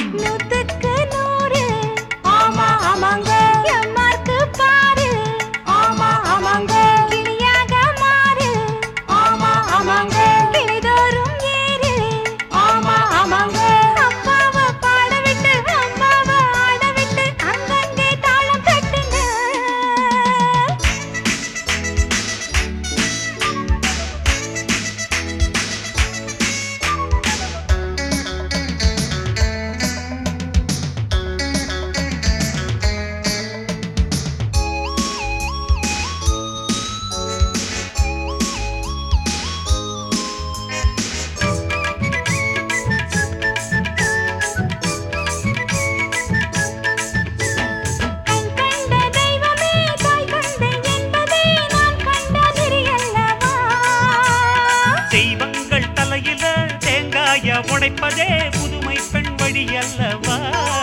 நூத்துக்கு நூறு ஆமா ஆமாங்க எம்மார்க்கு பாரு ஆமா ஆமாங்க கிளியாக மாறு ஆமா ஆமாங்க கிளிதோறும் ஏறு ஆமா ஆமாங்க அப்பாவை பாட விட்டு அம்மாவை ஆட விட்டு அங்கங்கே தாளம் தட்டுங்க கண் கண்ட தெய்வமே தாய் தந்தை என்பதே நான் கண்ட நெறியல்லவா தெய்வங்கள் தலையில தேங்காய உடைப்பதே புதுமை பெண் வழி அல்லவா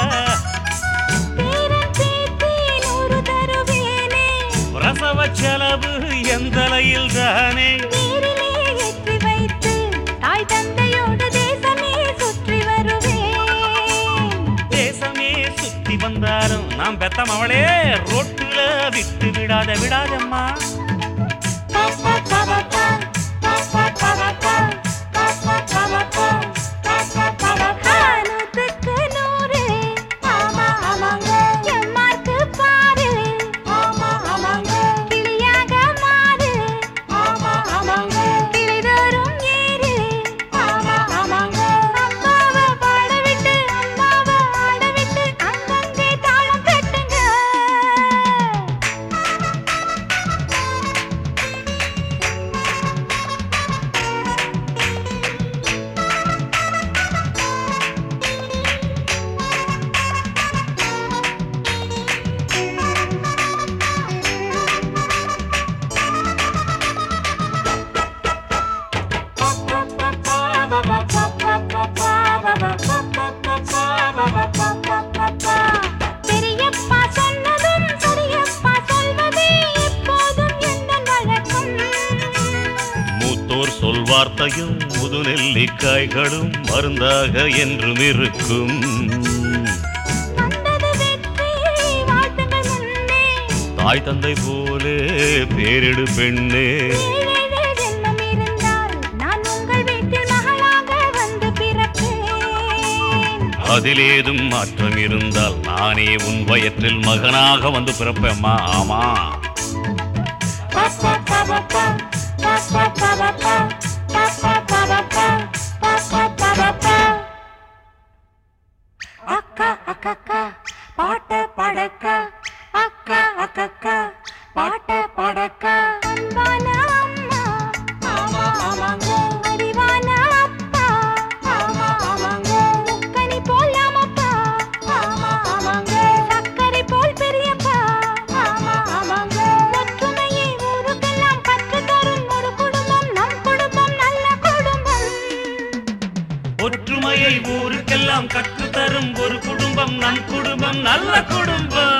பேரன் பேத்தி நூறு தருவேனே பிரசவ செலவு எந்தலையில் தானே நீரிலே ஏற்றி வைத்து தாய் தந்தையோடு தேசமே சுற்றி வருவேன் தேசமே சுத்தி வந்தாலும் நாம் பெத்தம் அவளே ரோட்டுல விட்டு விடாத விடாதம்மா பாப்பா பாப்பா பாப்பா பாப்பா பாப்பா பாப்பா பாப்பா பாப்பா நூத்துக்கு நூறு ஆமா ஆமாங்க எம்மார்க்கு பாரு ஆமா ஆமாங்க கிளியாக மாறு ஆமா ஆமாங்க கிளிதோறும் ஏறு ஆமா ஆமாங்க அம்மாவை பாட விட்டு அம்மாவை ஆட விட்டு அங்கங்கே தாளம் தட்டுங்க பெரியப்பா சொன்னதும் சரியப்பா சொல்வதே எப்போதும் எந்தன் வழக்கம் மூத்தோர் சொல்வார்த்தையும் முது நெல்லிக்காய்களும் மருந்தாக என்றும் இருக்கும் வந்தது வெற்றி வாழ்த்துங்கள் முன்னே தாய் தந்தை போலே பேரிடு பெண்ணே ஏழேழு ஜென்மம் இருந்தால் நான் உங்கள் வீட்டில் மகளாக வந்து பிறப்பேன் அதிலேதும் மாற்றம் இருந்தால் நானே உன் வயற்றில் மகனாக வந்து பிறப்பேம்மா ஆமா பாப்பா பாப்பா பாப்பா பாப்பா பாப்பா பாப்பா பாப்பா பாப்பா அக்கா அக்கா பாட்ட படக்க அக்கா அக்கா பாட்ட படக்க அன்பான அம்மா ஆமா ஆமாங்க அறிவான அப்பா ஆமா ஆமாங்க முக்கனி போலாமப்பா ஆமா ஆமாங்க சக்கரை போல் பெரியப்பா ஆமா ஆமாங்க ஒற்றுமையை ஊருக்கெல்லாம் கற்று தரும் ஒரு குடும்பம் நம் குடும்பம் நல்ல குடும்பம் ஒற்றுமையை ஊருக்கெல்லாம் கற்றுத்தரும் ஒரு குடும்பம் நம் குடும்பம் நல்ல குடும்பம்